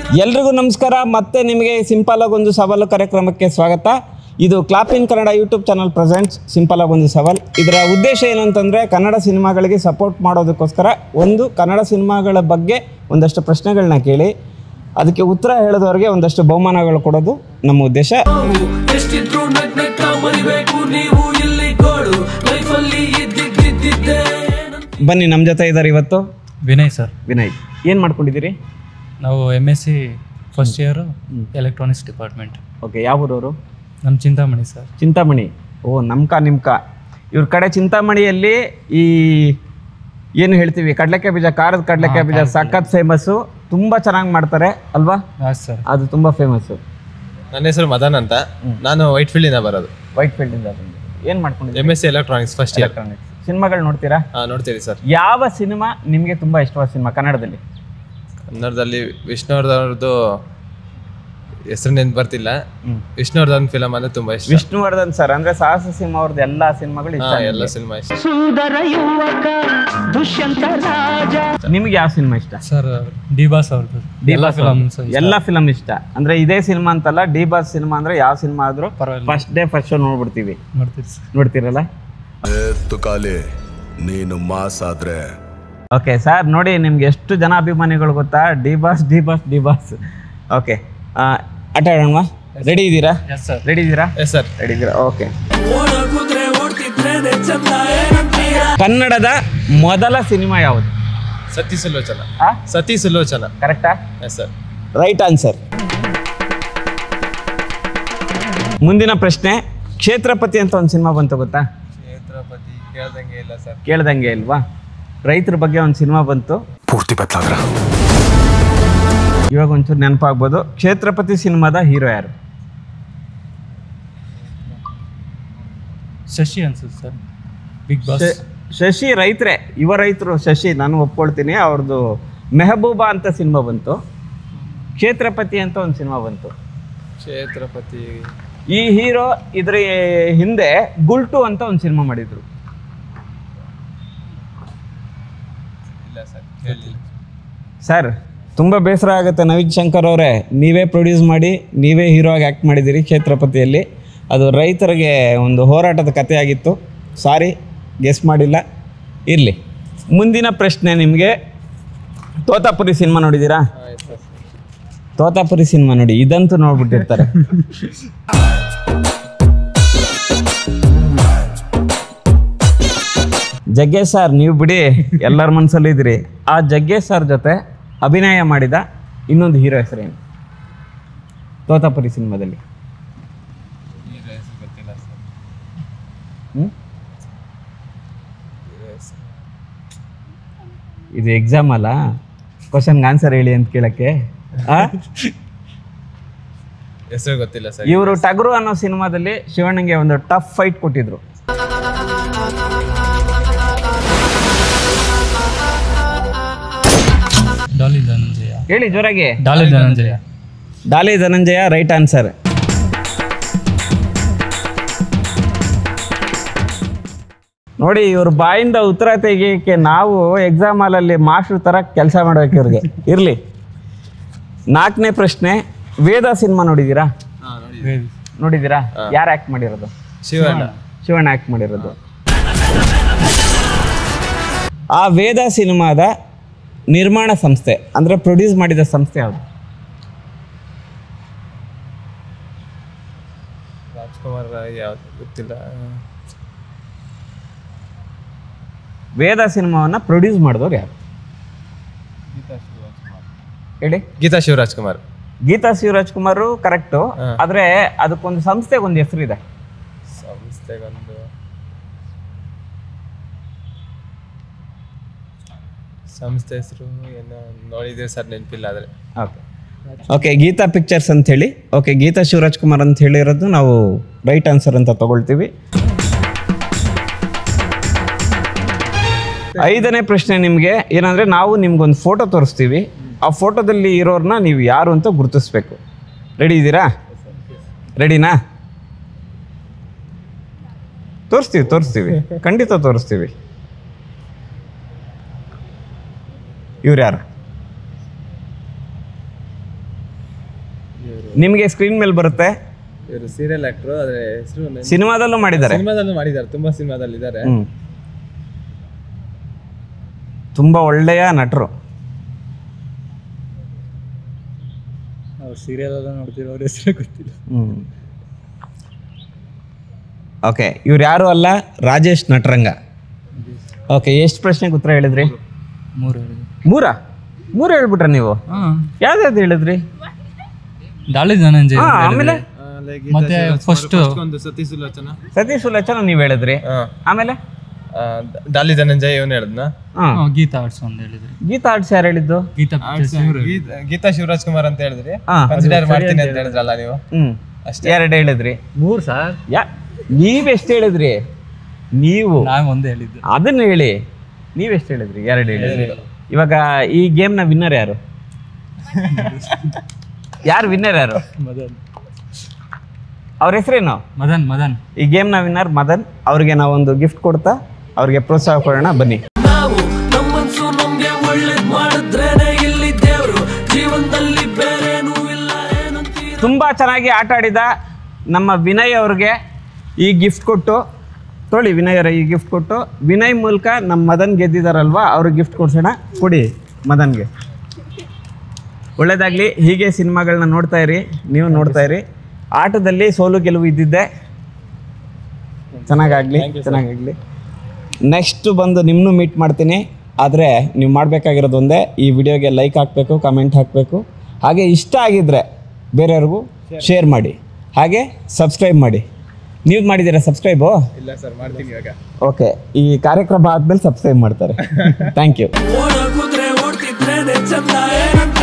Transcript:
ಎಲ್ರಿಗೂ ನಮಸ್ಕಾರ ಮತ್ತೆ ನಿಮಗೆ ಸಿಂಪಲ್ ಆಗಿ ಒಂದು ಸವಾಲು ಕಾರ್ಯಕ್ರಮಕ್ಕೆ ಸ್ವಾಗತ ಇದು clap in Kannada YouTube channel presents simple ಆಗಿ ಒಂದು ಸವಾಲ್ ಇದರ ಉದ್ದೇಶ ಏನು ಅಂತಂದರೆ ಕನ್ನಡ ಸಿನಿಮಾಗಳಿಗೆ ಸಪೋರ್ಟ್ ಮಾಡೋದಕ್ಕೋಸ್ಕರ ಒಂದು ಕನ್ನಡ ಸಿನಿಮಾಗಳ ಬಗ್ಗೆ ಒಂದಷ್ಟು ಪ್ರಶ್ನೆಗಳನ್ನ ಕೇಳಿ ಅದಕ್ಕೆ ಉತ್ತರ ಹೇಳಿದವರಿಗೆ ಒಂದಷ್ಟು ಬಹುಮಾನಗಳು ಕೊಡೋದು ನಮ್ಮ ಉದ್ದೇಶ ಎಷ್ಟಿದ್ರು ನಗ್ ನಗ್ತಾ ಮರಿಬೇಕು ನೀವು ಇಲ್ಲಿ ಗೋಡು ಲೈಫಲ್ಲಿ ಇದ್ದಿದ್ದಿದ್ದೆ ಬನ್ನಿ ನಮ್ಮ ಜೊತೆ ಇದ್ದಾರೆ ಇವತ್ತು ವಿನಯ್ ಸರ್ ವಿನಯ್ ಏನು ಮಾಡ್ಕೊಂಡಿದ್ದೀರಿ ನಾವು M S C first year electronics department okay ಯಾವ ಊರವರು ನಮ್ಮ ಚಿಂತಾಮಣಿ ಸರ್ ಚಿಂತಾಮಣಿ ಓ ನಮ್ಕ ನಿಮ್ಕ ಇವ್ರ ಕಡೆ ಚಿಂತಾಮಣಿಯಲ್ಲಿ ಈ ಏನು ಹೇಳ್ತೀವಿ ಕಡಲೆಕಾಯಿ ಬೀಜ ಖಾರದ ಕಡಲೆಕಾಯಿ ಬೀಜ ಸಖತ್ ಫೇಮಸ್ಸು ತುಂಬ ಚೆನ್ನಾಗಿ ಮಾಡ್ತಾರೆ ಅಲ್ವಾ ಹಾಂ ಸರ್ ಅದು ತುಂಬ ಫೇಮಸ್ಸು ನನ್ನ ಹೆಸರು ಮದನ್ ಅಂತ ನಾನು ವೈಟ್ ಫೀಲ್ಡಿಂದ ಬರೋದು ವೈಟ್ ಫೀಲ್ಡಿಂದ ಏನು ಮಾಡ್ಕೊಂಡಿದ್ದೀರಿ M S C electronics first year electronics ಸಿನಿಮಾಗಳು ನೋಡ್ತೀರಾ ನೋಡ್ತೀರಿ ಸರ್ ಯಾವ ಸಿನಿಮಾ ನಿಮಗೆ ತುಂಬ ಇಷ್ಟವಾದ ಸಿನಿಮಾ ಕನ್ನಡದಲ್ಲಿ ಕನ್ನಡದಲ್ಲಿ ವಿಷ್ಣುವರ್ಧನ್ ಹೆಸರು ನೆನ್ಪು ಬರ್ತಿಲ್ಲ ವಿಷ್ಣುವರ್ಧನ್ ಫಿಲಮ್ ಅಂದ್ರೆ ತುಂಬಾ ಇಷ್ಟ ವಿಷ್ಣುವರ್ಧನ್ ಸರ್ ಅಂದ್ರೆ ಸಾಹಸ ಸಿಂಹ ಅವ್ರದ್ದು ಎಲ್ಲ ಸಿನಿಮಾಗಳು ಇಷ್ಟ ಹಾ, ಎಲ್ಲ ಸಿನಿಮಾ ಇಷ್ಟ ನಿಮ್ಗೆ ಯಾವ ಸಿನಿಮಾ ಇಷ್ಟ ಸರ್ ಡಿ ಬಾಸ್ ಅವ್ರದ್ದು ಡಿ ಎಲ್ಲ ಬಾಸ್ ಫಿಲಮ್ಸ್ ಎಲ್ಲ ಫಿಲಮ್ ಇಷ್ಟ ಅಂದ್ರೆ ಇದೇ ಸಿನಿಮಾ ಅಂತಲ್ಲ ಡಿ ಬಾಸ್ ಸಿನಿಮಾ ಅಂದ್ರೆ ಯಾವ ಸಿನಿಮಾ ಆದ್ರೂ ಪರವಾಗಿಲ್ಲ ಫಸ್ಟ್ ಡೇ ಫಸ್ಟ್ ಶೋ ನೋಡ್ಬಿಡ್ತೀವಿ ನೋಡ್ತೀರಿ ಸರ್ ನೋಡ್ತೀರಲ್ಲ ತುಕಾಲಿ ನೀನು ಮಾಸ್ ಆದ್ರೆ ಓಕೆ ಸರ್ ನೋಡಿ ನಿಮ್ಗೆ ಎಷ್ಟು ಜನ ಅಭಿಮಾನಿಗಳು ಗೊತ್ತಾ D boss D boss D boss okay ಆಟ ಆಡೋಣ ರೆಡಿ ಇದ್ದೀರಾ ಎಸ್ ಸರ್ ರೆಡಿ ಇದ್ದೀರಾ ಎಸ್ ಸರ್ ರೆಡಿ ಇದ್ದೀರಾ ಓಕೆ ಓಡ ಕುದ್ರೆ ಓಡ್ತಿದ್ರೇನೆ ಚಂದ ಏನಂತೀಯ ಕನ್ನಡದ ಮೊದಲ ಸಿನಿಮಾ ಯಾವುದು ಸತಿ ಸುಲೋಚನ ಆ ಸತಿ ಸುಲೋಚನ ಕರೆಕ್ಟಾ ಎಸ್ ಸರ್ ರೈಟ್ ಆನ್ಸರ್ ಮುಂದಿನ ಪ್ರಶ್ನೆ ಕ್ಷೇತ್ರಪತಿ ಅಂತ ಒಂದು ಸಿನಿಮಾ ಬಂತು ಗೊತ್ತಾ ಛತ್ರಪತಿ ಕೇಳ್ದಂಗೆ ಇಲ್ಲ ಸರ್ ಕೇಳ್ದಂಗೆ ಇಲ್ವಾ ರೈತರ ಬಗ್ಗೆ ಒಂದು ಸಿನಿಮಾ ಬಂತು ಪೂರ್ತಿ ಬದಲಾದ್ರ ಇವಾಗ ಒಂಚೂರು ನೆನಪಾಗ್ಬೋದು ಕ್ಷೇತ್ರಪತಿ ಸಿನಿಮಾದ ಹೀರೋ ಯಾರು ಶಶಿ ಅನ್ಸುತ್ತೆ ಸರ್ ಬಿಗ್ ಬಾಸ್ ಶ- ಶಶಿ ರೈತರೇ ಯುವ ರೈತರು ಶಶಿ ನಾನು ಒಪ್ಕೊಳ್ತೀನಿ ಅವ್ರದ್ದು ಮೆಹಬೂಬಾ ಅಂತ ಸಿನಿಮಾ ಬಂತು ಕ್ಷೇತ್ರಪತಿ ಅಂತ ಒಂದು ಸಿನಿಮಾ ಬಂತು ಛತ್ರಪತಿ ಈ ಹೀರೋ ಇದ್ರ ಹಿಂದೆ ಗುಲ್ಟು ಅಂತ ಒಂದು ಸಿನಿಮಾ ಮಾಡಿದ್ರು ಇಲ್ಲ ಸರ್ ಕೇಳಿಲ್ಲ ಸರ್ ತುಂಬ ಬೇಸರ ಆಗುತ್ತೆ ನವೀನ್ ಶಂಕರ್ ಅವರೇ ನೀವೇ ಪ್ರೊಡ್ಯೂಸ್ ಮಾಡಿ ನೀವೇ ಹೀರೋ ಆಗಿ ಆ್ಯಕ್ಟ್ ಮಾಡಿದ್ದೀರಿ ಕ್ಷೇತ್ರಪತಿಯಲ್ಲಿ ಅದು ರೈತರಿಗೆ ಒಂದು ಹೋರಾಟದ ಕಥೆ ಆಗಿತ್ತು ಸಾರಿ ಗೆಸ್ ಮಾಡಿಲ್ಲ ಇರಲಿ ಮುಂದಿನ ಪ್ರಶ್ನೆ ನಿಮಗೆ ತೋತಾಪುರಿ ಸಿನಿಮಾ ನೋಡಿದ್ದೀರಾ ತೋತಾಪುರಿ ಸಿನಿಮಾ ನೋಡಿ ಇದಂತೂ ನೋಡ್ಬಿಟ್ಟಿರ್ತಾರೆ ಜಗ್ಗೇಶ್ ಸರ್ ನೀವು ಬಿಡಿ ಎಲ್ಲರ ಮನಸ್ಸಲ್ಲಿ ಇದ್ರಿ ಆ ಜಗ್ಗೇಶ್ ಸರ್ ಜೊತೆ ಅಭಿನಯ ಮಾಡಿದ ಇನ್ನೊಂದು ಹೀರೋ ಹೆಸರೇನು ತೋತಾಪುರಿ ಸಿನಿಮಾದಲ್ಲಿ ಗೊತ್ತಿಲ್ಲ ಸರ್ ಹ್ಮ್? ಇದು ಎಕ್ಸಾಮ್ ಅಲ್ಲ ಕ್ವಶನ್ಗೆ ಆನ್ಸರ್ ಹೇಳಿ ಅಂತ ಕೇಳಕ್ಕೆ ಆ? ಹೆಸರು ಗೊತ್ತಿಲ್ಲ ಸರ್ ಇವರು ಟಗರು ಅನ್ನೋ ಸಿನಿಮಾದಲ್ಲಿ ಶಿವಣ್ಣಂಗೆ ಒಂದು ಟಫ್ ಫೈಟ್ ಕೊಟ್ಟಿದ್ರು ಡಾಲಿ ಧನಂಜಯ ಹೇಳಿ ಜೋರಾಗಿ ಡಾಲಿ ಧನಂಜಯ ಡಾಲಿ ಧನಂಜಯ ರೈಟ್ ಆನ್ಸರ್ ನೋಡಿ ಇವ್ರ ಬಾಯಿಂದ ಉತ್ತರ ತೆಗಿಯಕ್ಕೆ ನಾವು ಎಕ್ಸಾಮ್ ಹಾಲಲ್ಲಿ ಮಾಸ್ಟರ್ ತರ ಕೆಲಸ ಮಾಡ್ಬೇಕು ಇವ್ರಿಗೆ ಇರ್ಲಿ ನಾಲ್ಕನೇ ಪ್ರಶ್ನೆ ವೇದ ಸಿನಿಮಾ ನೋಡಿದ್ದೀರಾ ವೇದಿ. ನೋಡಿದ್ದೀರಾ ಯಾರು ಆಕ್ಟ್ ಮಾಡಿರೋದು ಶಿವಣ್ಣ ಶಿವಣ್ಣ ಆಕ್ಟ್ ಮಾಡಿರೋದು ಆ ವೇದ ಸಿನಿಮಾದ ನಿರ್ಮಾಣ ಸಂಸ್ಥೆ ಅಂದ್ರೆ ಪ್ರೊಡ್ಯೂಸ್ ಮಾಡಿದ ಸಂಸ್ಥೆ ಯಾವುದು ರಾಜ್ಕುಮಾರ್ ಯಾವ್ದು ಗೊತ್ತಿಲ್ಲ ವೇದ ಸಿನಿಮಾವನ್ನ ಪ್ರೊಡ್ಯೂಸ್ ಮಾಡಿದವ್ರು ಯಾರು ಹೇಳಿ ಗೀತಾ ಶಿವರಾಜ್ ಕುಮಾರ್ ಗೀತಾ ಶಿವರಾಜ್ ಕುಮಾರ್ ಕರೆಕ್ಟು ಆದ್ರೆ ಅದಕ್ಕೊಂದು ಸಂಸ್ಥೆಗೆ ಒಂದು ಹೆಸರಿದೆ ಸಂಸ್ಥೆಗೊಂದು ಸಂಸ್ಥೆ ಹೆಸರು ಏನೋ ನೋಡಿದ್ದೀವಿ ಸರ್ ನೆನಪಿಲ್ಲ ಆದರೆ ಓಕೆ ಓಕೆ ಗೀತಾ ಪಿಕ್ಚರ್ಸ್ ಅಂತ ಹೇಳಿ ಓಕೆ ಗೀತಾ ಶಿವರಾಜ್ ಕುಮಾರ್ ಅಂತ ಹೇಳಿರೋದು ನಾವು ರೈಟ್ ಆನ್ಸರ್ ಅಂತ ತಗೊಳ್ತೀವಿ ಐದನೇ ಪ್ರಶ್ನೆ ನಿಮಗೆ ಏನಂದ್ರೆ ನಾವು ನಿಮ್ಗೊಂದು ಫೋಟೋ ತೋರಿಸ್ತೀವಿ ಆ ಫೋಟೋದಲ್ಲಿ ಇರೋರ್ನ ನೀವು ಯಾರು ಅಂತ ಗುರುತಿಸ್ಬೇಕು ರೆಡಿ ಇದ್ದೀರಾ ರೆಡಿನಾ ತೋರಿಸ್ತೀವಿ ತೋರಿಸ್ತೀವಿ ಖಂಡಿತ ತೋರಿಸ್ತೀವಿ ಇವ್ರು ಯಾರು ನಿಮಗೆ ಸ್ಕ್ರೀನ್ ಮೇಲೆ ಬರುತ್ತೆ ಇವರು ಸೀರಿಯಲ್ ಆಕ್ಟ್ರು ಆದ್ರೆ ಹೆಸರು ಸಿನಿಮಾದಲ್ಲೂ ಮಾಡಿದ್ದಾರೆ ಸಿನಿಮಾದಲ್ಲೂ ಮಾಡಿದ್ದಾರೆ ತುಂಬಾ ಸಿನಿಮಾದಲ್ಲಿ ಇದ್ದಾರೆ ಹ್ಮ್ ತುಂಬ ಒಳ್ಳೆಯ ನಟರು ಅವ್ರು ಸೀರಿಯಲ್ ಎಲ್ಲ ನೋಡ್ತಿರೋ ಅವ್ರ ಹೆಸರೇ ಗೊತ್ತಿಲ್ಲ ಹ್ಮ್ ಓಕೆ ಇವ್ರು ಯಾರು ಅಲ್ಲ ರಾಜೇಶ್ ನಟರಂಗ ಓಕೆ ಎಷ್ಟು ಪ್ರಶ್ನೆಗೆ ಉತ್ತರ ಹೇಳಿದ್ರಿ ಮೂರು ಮೂರಾ ಮೂರು ಹೇಳ್ಬಿಟ್ರ ನೀವು ಹಾಂ ಯಾವ್ದಾವ್ದು ಹೇಳಿದ್ರಿ ದಾಳಿ ಧನಂಜಯ ಹಾ ಆಮೇಲೆ ಮತ್ತೆ ಫಸ್ಟ್ ಒಂದು ಸತಿ ಸುಲೋಚನ ಸತೀಶ್ ಸುಲಚನ ನೀವು ಹೇಳಿದ್ರಿ ಆಮೇಲೆ ಡಾಲಿ ಧನಂಜಯ್ ಇವನು ಹೇಳಿದ್ನ ಹಾ ಗೀತಾ ಆರ್ಟ್ಸ್ ಅಂತ ಹೇಳಿದ್ರಿ ಗೀತಾ ಆರ್ಟ್ಸ್ ಯಾರು ಹೇಳಿದ್ದು ಗೀತಾ pictures ಇವ್ರು. ಗೀತಾ ಶಿವರಾಜ್ ಕುಮಾರ್ ಅಂತ ಹೇಳಿದ್ರಿ ಹಾ ಕನ್ಸಿಡರ್ ಮಾಡ್ತೀನಿ ಅಂತ ಹೇಳಿದ್ರಲ್ಲ ನೀವು ಹ್ಮ್ ಎರಡು ಹೇಳಿದ್ರಿ ಮೂರು ಸರ್ ಯಾ ನೀವೆಷ್ಟು ಹೇಳಿದ್ರಿ ನೀವು ನಾನು ಒಂದೇ ಹೇಳಿದ್ದು ಅದನ್ನ ಹೇಳಿ ನೀವೆಷ್ಟು ಹೇಳಿದ್ರಿ ಎರಡು ಹೇಳಿದ್ರಿ ಇವಾಗ ಈ ಗೇಮ್ನ ವಿನ್ನರ್ ಯಾರು ಯಾರು ವಿನ್ನರ್ ಯಾರು ಮದನ್ ಅವ್ರ ಹೆಸರೇನು ಮದನ್ ಮದನ್ ಈ ಗೇಮ್ನ ವಿನ್ನರ್ ಮದನ್ ಅವ್ರಿಗೆ ನಾವೊಂದು ಗಿಫ್ಟ್ ಕೊಡ್ತಾ ಅವ್ರಿಗೆ ಪ್ರೋತ್ಸಾಹ ಕೊಡೋಣ ಬನ್ನಿ ನಾವು ನಮ್ಮನ್ಸು ನಮ್ಗೆ ಒಳ್ಳೇದ್ ಮಾಡಿದ್ರೇನೆ ಇಲ್ಲಿ ದೇವ್ರು ಜೀವನದಲ್ಲಿ ಬೇರೇನೂ ಇಲ್ಲ ಏನಂತೀರ ತುಂಬ ಚೆನ್ನಾಗಿ ಆಟ ಆಡಿದ ನಮ್ಮ ವಿನಯ್ ಅವ್ರಿಗೆ ಈ ಗಿಫ್ಟ್ ಕೊಟ್ಟು ತೊಳಿ ವಿನಯ್ ಅವರ ಈ ಗಿಫ್ಟ್ ಕೊಟ್ಟು ವಿನಯ್ ಮೂಲಕ ನಮ್ಮ ಮದನ್ ಗೆದ್ದಿದಾರಲ್ವಾ ಅವ್ರಿಗೆ ಗಿಫ್ಟ್ ಕೊಡ್ಸೋಣ ಕೊಡಿ ಮದನ್ಗೆ ಒಳ್ಳೇದಾಗಲಿ ಹೀಗೆ ಸಿನಿಮಾಗಳನ್ನ ನೋಡ್ತಾ ಇರಿ ನೀವು ನೋಡ್ತಾ ಇರಿ ಆಟದಲ್ಲಿ ಸೋಲು ಗೆಲುವು ಇದ್ದಿದ್ದೆ ಚೆನ್ನಾಗಾಗಲಿ ಚೆನ್ನಾಗಾಗಲಿ ನೆಕ್ಸ್ಟ್ ಬಂದು ನಿಮ್ಮನ್ನು ಮೀಟ್ ಮಾಡ್ತೀನಿ ಆದರೆ ನೀವು ಮಾಡಬೇಕಾಗಿರೋದು ಒಂದೇ ಈ ವಿಡಿಯೋಗೆ ಲೈಕ್ ಹಾಕಬೇಕು ಕಮೆಂಟ್ ಹಾಕಬೇಕು ಹಾಗೆ ಇಷ್ಟ ಆಗಿದ್ದರೆ ಬೇರೆಯವ್ರಿಗೂ ಶೇರ್ ಮಾಡಿ ಹಾಗೆ ಸಬ್ಸ್ಕ್ರೈಬ್ ಮಾಡಿ ನೀವು ಮಾಡಿದ್ದೀರಾ ಸಬ್ಸ್ಕ್ರೈಬು ಇಲ್ಲ ಸರ್ ಮಾಡ್ತೀನಿ ಇವಾಗ ಓಕೆ ಈ ಕಾರ್ಯಕ್ರಮ ಆದಮೇಲೆ ಸಬ್ಸ್ಕ್ರೈಬ್ ಮಾಡ್ತಾರೆ ಥ್ಯಾಂಕ್ ಯು ಓಡ ಕುದ್ರೆ ಓಡ್ತಿದ್ರೇನೆ ಚಂದ ಏನಂತೀರ